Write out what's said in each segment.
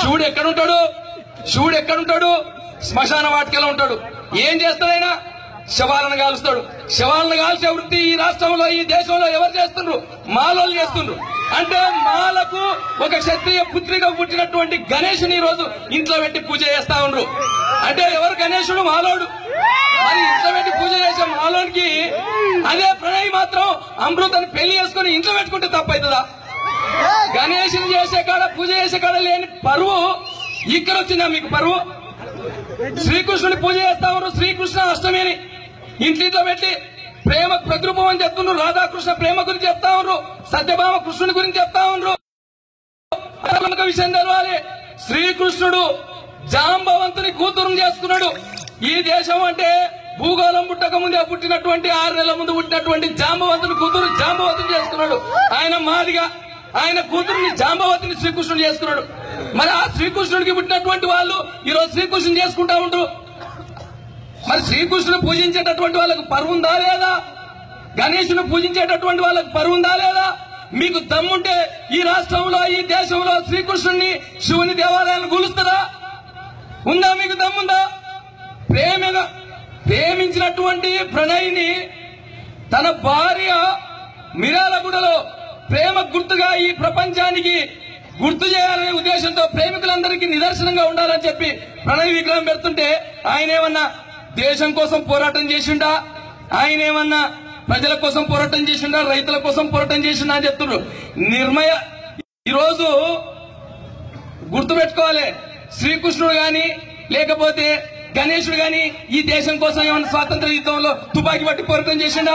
శివుడు ఎక్కడుంటాడు శివుడు ఎక్కడుంటాడు శ్మశాన వాటికలో ఉంటాడు ఏం చేస్తాడైనా శవాలను కాలుస్తాడు శవాలను కాల్చే వృత్తి ఈ రాష్ట్రంలో ఈ దేశంలో ఎవరు చేస్తుండ్రు మాలోలు చేస్తుండ్రు అంటే మాలకు ఒక క్షత్రియ పుత్రిక పుట్టినటువంటి గణేషుని ఈ రోజు ఇంట్లో పెట్టి పూజ చేస్తా ఉండ్రు అంటే ఎవరు గణేశుడు మాలోడు మరి ఇంట్లో పెట్టి పూజ చేసే మాలోనికి అదే ప్రణయ్ మాత్రం అమృతని పెళ్లి చేసుకుని ఇంట్లో పెట్టుకుంటే తప్పవుతుందా గణేశుని చేసే కాడ పూజ చేసే కాడ లేని పరువు ఇక్కడ వచ్చిందా మీకు పరువు శ్రీకృష్ణుని పూజ చేస్తా ఉన్నారు శ్రీకృష్ణ అష్టమిని ఇంట్లో పెట్టి ప్రేమ ప్రతిరూపం అని చెప్తున్నారు రాధాకృష్ణ ప్రేమ గురించి చెప్తా ఉన్నారు సత్యభామ కృష్ణుని గురించి చెప్తా ఉన్నారు ఒక విషయం తెలవాలి శ్రీకృష్ణుడు జాంబవంతుని కూతురుని చేసుకున్నాడు ఈ దేశం అంటే భూగోళం పుట్టక ముందే పుట్టినటువంటి ఆరు నెలల ముందు పుట్టినటువంటి జాంబవంతుని కూతురు జాంబవతిని చేసుకున్నాడు ఆయన మాదిగా ఆయన కూతురుని జాంబవతిని శ్రీకృష్ణుడు చేసుకున్నాడు మరి ఆ శ్రీకృష్ణుడికి పుట్టినటువంటి వాళ్ళు ఈ రోజు శ్రీకృష్ణుని చేసుకుంటా ఉంటారు మరి శ్రీకృష్ణుని పూజించేటటువంటి వాళ్ళకు పరువు ఉందా లేదా గణేశుని పూజించేటటువంటి వాళ్ళకు పరువు ఉందా లేదా మీకు దమ్ముంటే ఈ రాష్ట్రంలో ఈ దేశంలో శ్రీకృష్ణుని శివుని దేవాలయాన్ని కూలుస్తుందా ఉందా మీకు దమ్ముందా ప్రేమగా ప్రేమించినటువంటి ప్రణయ్ని తన భార్య మిరాలగూడలో ప్రేమ గుర్తుగా ఈ ప్రపంచానికి గుర్తు చేయాలనే ఉద్దేశంతో ప్రేమికులందరికీ నిదర్శనంగా ఉండాలని చెప్పి ప్రణయ్ విగ్రహం పెడుతుంటే ఆయన ఏమన్నా దేశం కోసం పోరాటం చేసిండా ఆయన ఏమన్నా ప్రజల కోసం పోరాటం చేసిండా రైతుల కోసం పోరాటం చేసిండా అని చెప్తున్నారు నిర్మయ ఈరోజు గుర్తుపెట్టుకోవాలి శ్రీకృష్ణుడు గాని లేకపోతే గణేశుడు గాని ఈ దేశం కోసం ఏమన్నా స్వాతంత్ర యుద్ధంలో తుపాకీ పట్టి పోరాటం చేసిండా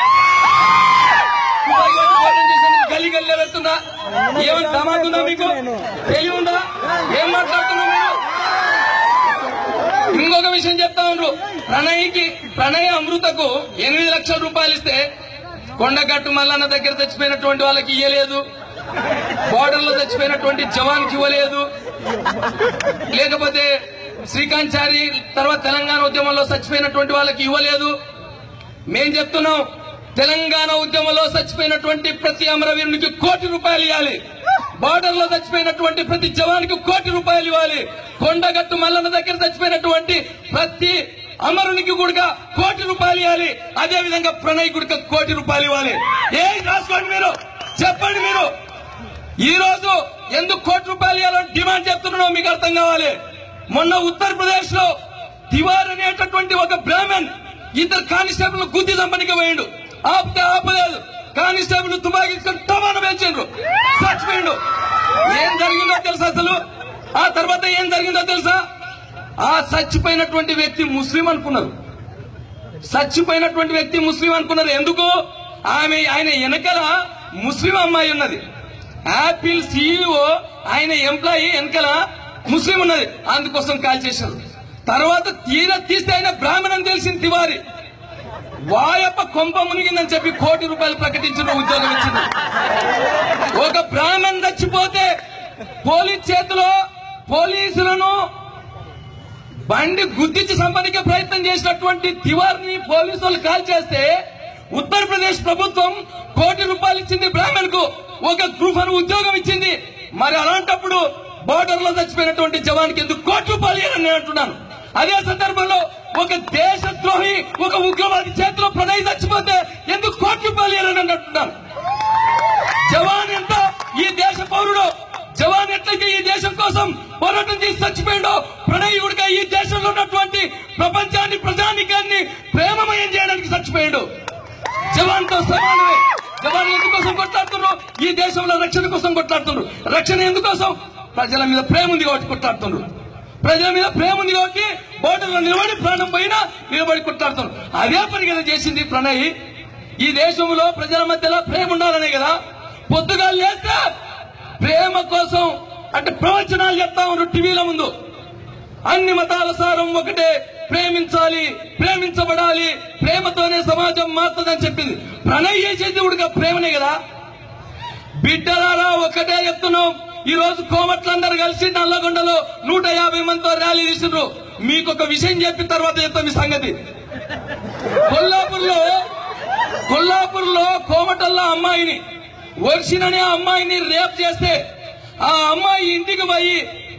తుపాకీ పట్టి పోరాటం చేసిండు గల్లి గల్లి వెళ్తుందా ఏమన్నా దమాకుందా మీకు తెలివి ఉందా ఏం మాట్లాడుతున్నా మీరు ఇంకొక విషయం చెప్తా ఉండ్రు ప్రణయ్కి ప్రణయ అమృతకు ఎనిమిది లక్షల రూపాయలు ఇస్తే కొండగట్టు మల్లన్న దగ్గర చచ్చిపోయినటువంటి వాళ్ళకి ఇయ్యలేదు బార్డర్ లో చచ్చిపోయినటువంటి జవాన్ కి ఇవ్వలేదు లేకపోతే శ్రీకాంత్ చారి తర్వాత తెలంగాణ ఉద్యమంలో చచ్చిపోయినటువంటి వాళ్ళకి ఇవ్వలేదు మేం చెప్తున్నాం తెలంగాణ ఉద్యమంలో చచ్చిపోయినటువంటి ప్రతి అమరవీరునికి కోటి రూపాయలు ఇవ్వాలి బార్డర్ లో చచ్చిపోయినటువంటి ప్రతి జవాన్కి కోటి రూపాయలు ఇవ్వాలి కొండగట్టు మల్లన్న దగ్గర చచ్చిపోయినటువంటి ప్రతి అమరునికి కూడా కోటి రూపాయలు ఇవ్వాలి అదే విధంగా ప్రణయ్ గుడికి కోటి రూపాయలు ఇవ్వాలి ఏం రాసుకోండి మీరు చెప్పండి మీరు ఈ రోజు ఎందుకు కోటి రూపాయలు ఇవ్వాలని డిమాండ్ చేస్తున్నానో మీకు అర్థం కావాలి మొన్న ఉత్తరప్రదేశ్ లో తివార్ అనేటటువంటి ఒక బ్రాహ్మణ్ ఇద్దరు కానిస్టేబుల్ గుద్ది చంపనికి పోయిండు ఆపితే ఆపలేదు కానిస్టేబుల్ తుపాకీ తీసుకొని టమాన పెంచిండ్రు చచ్చిపోయిండు ఏం జరిగిందో తెలుసా అసలు ఆ తర్వాత ఏం జరిగిందో తెలుసా ఆ చచ్చిపోయినటువంటి వ్యక్తి ముస్లిం అనుకున్నారు చచ్చిపోయినటువంటి వ్యక్తి ముస్లిం అనుకున్నారు ఎందుకు ఆమె ఆయన వెనకల ముస్లిం అమ్మాయి ఉన్నది యాపిల్ సిఇఓ ఆయన ఎంప్లాయీ వెనకల ముస్లిం ఉన్నది అందుకోసం కాల్ చేశారు తర్వాత తీర తీస్తే ఆయన బ్రాహ్మణ్ తెలిసింది తివారి వాయప్ప కొంప మునిగిందని చెప్పి కోటి రూపాయలు ప్రకటించిన ఉద్యోగం ఇచ్చింది ఒక బ్రాహ్మణ్ చచ్చిపోతే పోలీస్ చేతిలో పోలీసులను బండి గుద్దించి సంపాదించే ప్రయత్నం చేసినటువంటి తివార్ని పోలీసు వాళ్ళు కాల్ చేస్తే ఉత్తరప్రదేశ్ ప్రభుత్వం కోటి రూపాయలు ఇచ్చింది బ్రాహ్మణ్ కు ఒక గ్రూప్ అని ఉద్యోగం ఇచ్చింది మరి అలాంటప్పుడు బోర్డర్ లో చచ్చిపోయినటువంటి జవాన్కి ఎందుకు కోటి రూపాయలు ఇవ్వాలని నేను అంటున్నాను అదే సందర్భంలో ఒక దేశద్రోహి ఒక ఉగ్రవాది చేతిలో ప్రణయ్ చచ్చిపోతే ఎందుకు కోటి రూపాయలు ఇవ్వాలని నేను అంటున్నాను జవాన్ ఎంత ఈ దేశ పౌరుడు జవాన్ ఎట్లయితే ఈ దేశం కోసం పోరాటం చేసి చచ్చిపోయాడో ప్రణయుడిగా ఈ దేశంలో ఉన్నటువంటి ప్రపంచాన్ని ప్రజానికాన్ని ప్రేమమయం చేయడానికి చచ్చిపోయాడు జవాన్ తో సమానమే జవాన్ ఎందుకోసం కొట్లాడుతున్నారు ఈ దేశంలో రక్షణ కోసం కొట్లాడుతున్నారు రక్షణ ఎందుకోసం ప్రజల మీద ప్రేమ ఉంది కాబట్టి కొట్లాడుతున్నారు ప్రజల మీద ప్రేమ ఉంది కాబట్టి బోర్డర్లో నిలబడి ప్రాణం పైన నిలబడి కొట్లాడుతున్నారు అదే పని కదా చేసింది ప్రణయ్ ఈ దేశంలో ప్రజల మధ్యలో ప్రేమ ఉండాలనే కదా పొద్దుగా లేస్తే ప్రేమ కోసం అంటే ప్రవచనాలు చెప్తా ఉన్నారు టీవీల ముందు అన్ని మతాల సారం ఒకటే ప్రేమించాలి ప్రేమించబడాలి ప్రేమతోనే సమాజం మారుతుందని చెప్పింది ప్రణయ్ చేసేది ఉడిగా ప్రేమనే కదా బిడ్డలారా ఒకటే చెప్తున్నాం ఈ రోజు కోమట్లందరూ కలిసి నల్లగొండలో నూట యాభై మందితో ర్యాలీ తీసిండ్రు మీకు ఒక విషయం చెప్పిన తర్వాత చెప్తాం ఈ సంగతి కొల్లాపూర్లో కొల్లాపూర్లో కోమటల్లో అమ్మాయిని వర్షిననే అమ్మాయిని రేప్ చేస్తే ఆ అమ్మాయి ఇంటికి పోయి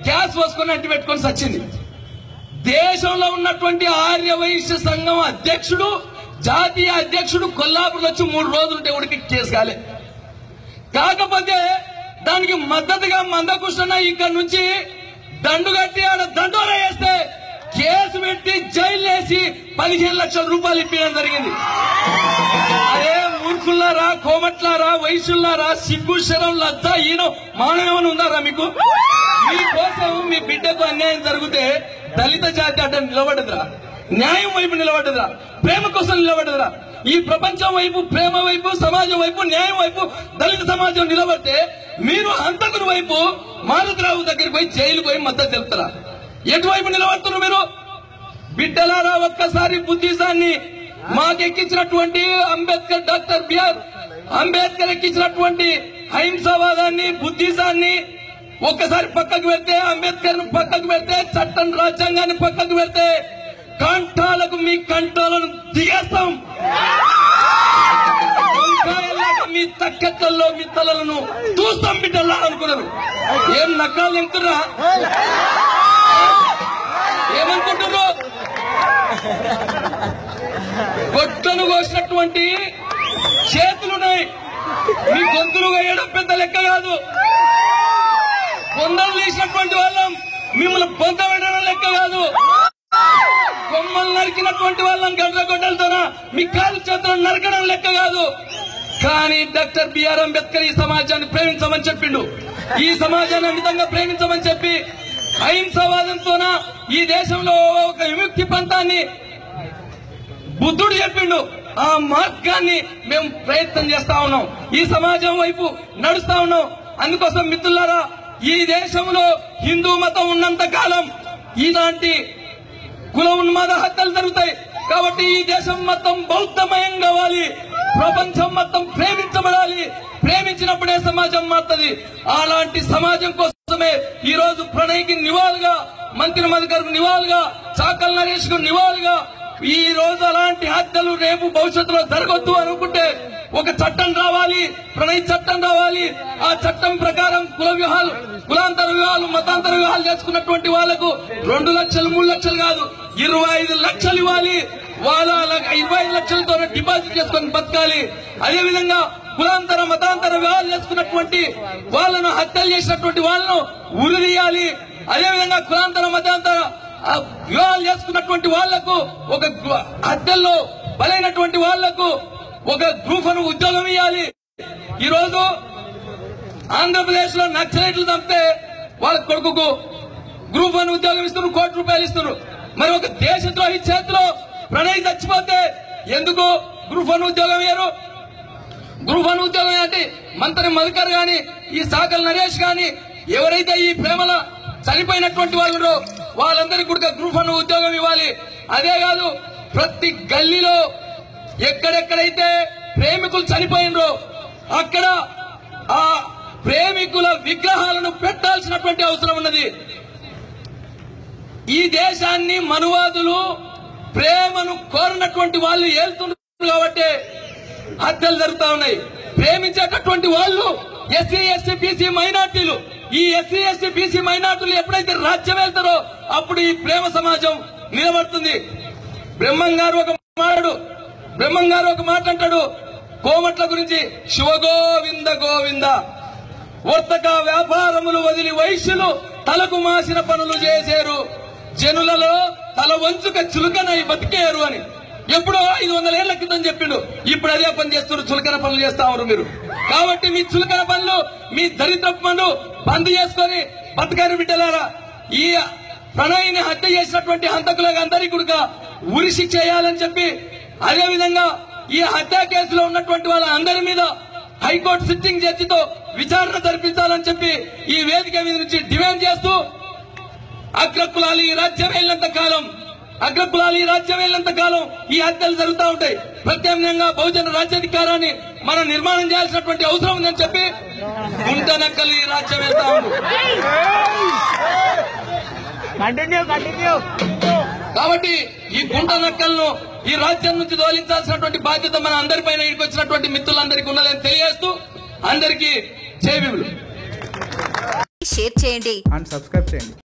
గ్యాస్ పోసుకొని అంటి పెట్టుకొని సచ్చింది దేశంలో ఉన్నటువంటి ఆర్య వైశ్య సంఘం అధ్యక్షుడు జాతీయ అధ్యక్షుడు కొల్లాపురం వచ్చి మూడు రోజులు ఉంటే ఉడికి కేసు కాలే కాకపోతే దానికి మద్దతుగా మందకృష్ణ ఇక్కడ నుంచి దండు కట్టి ఆడ దండోరా వేస్తే కేసు పెట్టి జైలు వేసి పదిహేను లక్షల రూపాయలు ఇప్పించడం జరిగింది అరే మూర్ఖుల్లారా కోమట్లారా వయసుల్లారా సిగ్గు శరం లజ్జ ఈయన మానవేమని ఉందారా మీకు మీకోసం మీ బిడ్డకు అన్యాయం జరిగితే దళిత జాతి అడ్డ నిలబడదురా న్యాయం వైపు నిలబడదురా ప్రేమ కోసం నిలబడదురా ఈ ప్రపంచం వైపు ప్రేమ వైపు సమాజం వైపు న్యాయం వైపు దళిత సమాజం నిలబడితే మీరు హంతకుని వైపు మారుతిరావు దగ్గరికి పోయి జైలుకు పోయి మద్దతు తెలుపుతారా ఎటువైపు నిలబడుతున్నారు మీరు బిడ్డలారా ఒక్కసారి బుద్ధిజాన్ని మాకెక్కించినటువంటి అంబేద్కర్ డాక్టర్ బిఆర్ అంబేద్కర్ ఎక్కించినటువంటి అహింసావాదాన్ని బుద్ధిజాన్ని ఒక్కసారి పక్కకు పెడితే అంబేద్కర్ ను పక్కకు పెడితే చట్టం రాజ్యాంగాన్ని పక్కకు పెడితే కంఠాలకు మీ కంఠాలను దిగేస్తాం వంకాయలాగా మీ తక్కెట్లలో మీ తలలను చూస్తాం బిడ్డల్లా అనుకున్నారు ఏం నక్కాలు ఎంతురా ఏమనుకుంటున్నారు గొడ్డను కోసినటువంటి చేతులున్నాయి మీ గొంతులు వేయడం పెద్ద లెక్క కాదు బొందలు తీసినటువంటి వాళ్ళం మిమ్మల్ని బొంద పెట్టడం లెక్క కాదు కొమ్మలు నరికినటువంటి వాళ్ళం గడ్డ గొడ్డలతోన మీ కాలు చేతులను నరకడం లెక్క కాదు కానీ డాక్టర్ బిఆర్ అంబేద్కర్ ఈ సమాజాన్ని ప్రేమించమని చెప్పిండు ఈ సమాజాన్ని అమితంగా ప్రేమించమని చెప్పి అహింసవాదంతోన ఈ దేశంలో ఒక విముక్తి పంతాన్ని బుద్ధుడు చెప్పిండు ఆ మార్గాన్ని మేము ప్రయత్నం చేస్తా ఉన్నాం ఈ సమాజం వైపు నడుస్తా ఉన్నాం అందుకోసం మిత్రులారా ఈ దేశంలో హిందూ మతం ఉన్నంత కాలం ఇలాంటి కుల ఉన్మాద హత్యలు జరుగుతాయి కాబట్టి ఈ దేశం మొత్తం బౌద్ధమయం కావాలి ప్రపంచం మొత్తం ప్రేమించబడాలి ప్రేమించినప్పుడే సమాజం మారుతుంది అలాంటి సమాజం కోసమే ఈ రోజు ప్రణయ్కి నివాళుగా మంత్రి మధుకర్కు నివాళుగా చాకల్ నరేష్ కు నివాళుగా ఈ రోజు అలాంటి హత్యలు రేపు భవిష్యత్తులో జరగొద్దు అనుకుంటే ఒక చట్టం రావాలి ప్రణయ్ చట్టం రావాలి ఆ చట్టం ప్రకారం కుల వివాహాలు కులాంతర వివాహాలు మతాంతర వివాహాలు చేసుకున్నటువంటి వాళ్లకు రెండు లక్షలు మూడు లక్షలు కాదు ఇరవై ఐదు లక్షలు ఇవ్వాలి వాళ్ళ ఇరవై ఐదు లక్షలతో డిపాజిట్ చేసుకొని బతకాలి అదే విధంగా కులాంతర మతాంతర వివాహాలు చేసుకున్నటువంటి వాళ్ళను హత్యలు చేసినటువంటి వాళ్ళను ఉరిదీయాలి అదే విధంగా కులాంతర మతాంతర ఆ వివాహాలు చేసుకున్నటువంటి వాళ్లకు ఒక గు- హత్యల్లో బలైనటువంటి వాళ్లకు ఒక గ్రూప్ అని ఉద్యోగం ఇవ్వాలి ఈ రోజు ఆంధ్రప్రదేశ్ లో నక్సలైట్లు చంపితే వాళ్ళ కొడుకుకు గ్రూప్ వన్ ఉద్యోగం ఇస్తున్నారు కోటి రూపాయలు ఇస్తున్నారు మరి ఒక దేశద్రోహి చేతిలో ప్రణయ్ చచ్చిపోతే ఎందుకు గ్రూప్ వన్ ఉద్యోగం ఇయ్యరు గ్రూప్ వన్ ఉద్యోగం అంటే మంత్రి మధుకర్ గాని ఈ సాకల్ నరేష్ గాని ఎవరైతే ఈ ప్రేమల చనిపోయినటువంటి వాళ్ళు ఉన్నారో వాళ్ళందరికీ కూడా గ్రూప్ వన్ ఉద్యోగం ఇవ్వాలి అదే కాదు ప్రతి గల్లీలో ఎక్కడెక్కడైతే ప్రేమికులు చనిపోయినరో అక్కడ ఆ ప్రేమికుల విగ్రహాలను పెట్టాల్సినటువంటి అవసరం ఉన్నది ఈ దేశాన్ని మనువాదులు ప్రేమను కోరినటువంటి వాళ్ళు ఏలుతున్నారు కాబట్టి హత్యలు జరుగుతా ఉన్నాయి ప్రేమించేటటువంటి వాళ్ళు ఎస్సీ ఎస్టీ బీసీ మైనార్టీలు ఈ ఎస్సీ ఎస్టీ బీసీ మైనార్టీలు ఎప్పుడైతే రాజ్యం వెళ్తారో అప్పుడు ఈ ప్రేమ సమాజం నిలబడుతుంది బ్రహ్మం గారు ఒక మాట్లాడు బ్రహ్మం గారు ఒక మాట అంటాడు కోమట్ల గురించి శివగోవింద గోవింద వర్తక వ్యాపారములు వదిలి వైశ్యులు తలకు మాసిన పనులు చేశారు జనులలో తల వంచుక చులకనై బతికేరు అని ఎప్పుడో ఐదు వందల ఏళ్ల క్రితం చెప్పిండు ఇప్పుడు అదే పని చేస్తున్నారు చులకన పనులు చేస్తా ఉన్నారు మీరు కాబట్టి మీ చులకన పనులు మీ దరిద్ర పనులు బంద్ చేసుకొని బతకారు బిడ్డలారా ఈ ప్రణయ్ని హత్య చేసినటువంటి హంతకులకు అందరికీ కూడా ఉరి శిక్ష చేయాలని చెప్పి అదే విధంగా ఈ హత్య కేసులో ఉన్నటువంటి వాళ్ళ అందరి మీద హైకోర్టు సిట్టింగ్ జడ్జితో విచారణ జరిపించాలని చెప్పి ఈ వేదిక మీద నుంచి డిమాండ్ చేస్తూ అగ్రకులాలు ఈ రాజ్యం వెళ్ళినంత కాలం అగ్రకులాలు ఈ రాజ్యం వెళ్ళినంత కాలం ఈ హత్యలు జరుగుతూ ఉంటాయి ప్రత్యామ్నాయంగా బహుజన రాజ్యాధికారాన్ని మనం నిర్మాణం చేయాల్సినటువంటి అవసరం ఉందని చెప్పి గుంట నక్కలు ఈ రాజ్యం వెళ్తా ఉంది కంటిన్యూ కంటిన్యూ కాబట్టి ఈ గుంట నక్కలను ఈ రాజ్యం నుంచి తోలించాల్సినటువంటి బాధ్యత మన అందరిపైన ఇక్కడికి వచ్చినటువంటి మిత్రులందరికీ ఉన్నదని తెలియజేస్తూ అందరికీ జై భీములు షేర్ చేయండి అండ్ సబ్స్క్రైబ్ చేయండి